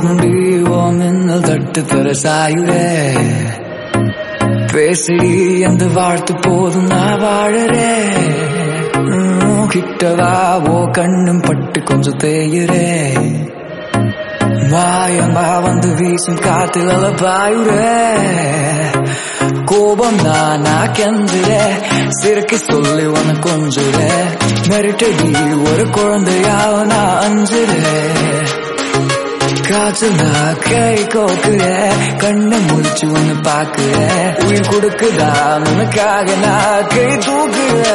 போதுண்டி ஓ மின்னல் தட்டு தர சாயுரே பேசிடி எந்த வாழ்த்து போதும் நான் வாழறேன் உம், கிட்டவா ஓ கண்ணும் பட்டு கொஞ்சம் தேயுறே மாயமா வந்து வீசும் காத்தில் அல பாயுறே கோபம் நானா கெஞ்சுறே சிறுக்கு சொல்லி உன கொஞ்சுறே மிரட்டடி ஒரு குழந்தையாவ நான் அஞ்சுறேன் காய்ச்சல் நான் கை கோக்குற கண்ணை முடிச்சு ஒன்னு பாக்குற உயிர் கொடுக்குதா உனக்காக நான் கை தூக்குற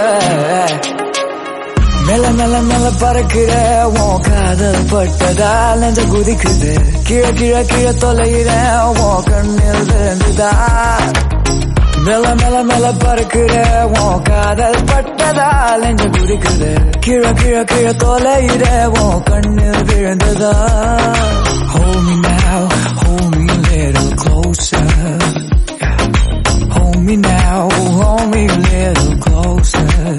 மெல்ல மெல்ல மெல்ல பறக்கிற உன் காதல் பட்டதால் நெஞ்ச குதிக்குது கீழே கீழே கீழே தொலைகிற உன் கண்ணில் விழுந்துதா மெல்ல மெல்ல மெல்ல பறக்கிற உன் காதல் பட்டதால் நெஞ்ச குதிக்குது கீழே கீழே கீழே தொலைகிற உன் கண்ணில் விழுந்ததா Hold me now, hold me a little closer Hold me now, hold me a little closer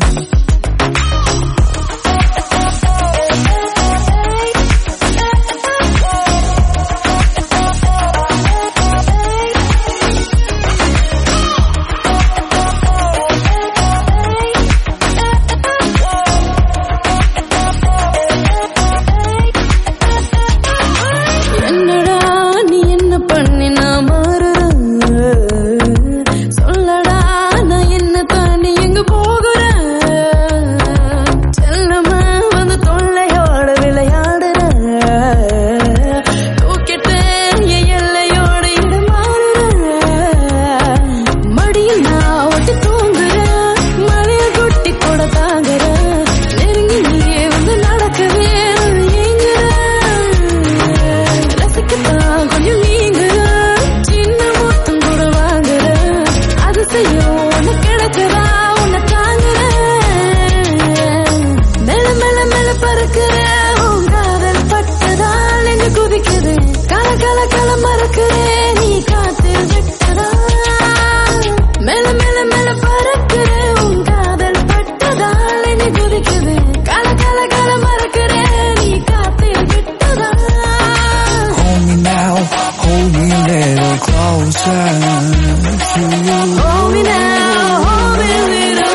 என்னடா நீ என்ன பண்ணி நான் மாறுறேன் சொல்லடா நான் என்ன தாண்டி எங்க போகிறேன் செல்லமா வந்து தொல்லையோட விளையாடுறேன் தூக்கிட்டு என் எல்லையோட இடம் மாறுறேன் மடியில் நான் ஒட்டி தூங்குறேன் மழைய கொட்டி கூட தாங்குறேன் நெருங்கி நீயே வந்து நடக்கவே நான் ஏங்குறேன் ரசிக்கத்தான் கொஞ்சம் நீங்குறேன் சின்ன மொத்தம் கூட வாங்குறேன் அதிசயம் உன்னை கிடக்குறா உன்னை தாங்குறேன் மெல்ல மெல்ல மெல்ல பறக்கிறேன் உன் காதல் பட்டதால் என்று குதிக்குது கல கல கல மறக்கிறேன் நீ காத்தில் விட்டதா மெல்ல மெல்ல மெல்ல பறக்கிறேன் உன் காதல் பட்டதால் என்று குதிக்குது கல கல கல மறக்கிறேன் நீ காத்தில் விட்டதா Hold me now, hold me a little closer to you. Hold me now, hold me a little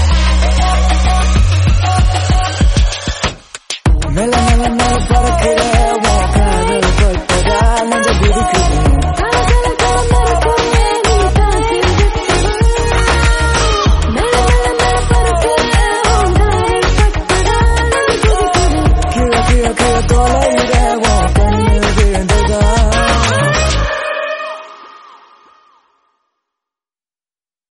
closer. மெல்ல மெல்ல மெல்ல பறக்கிறேன்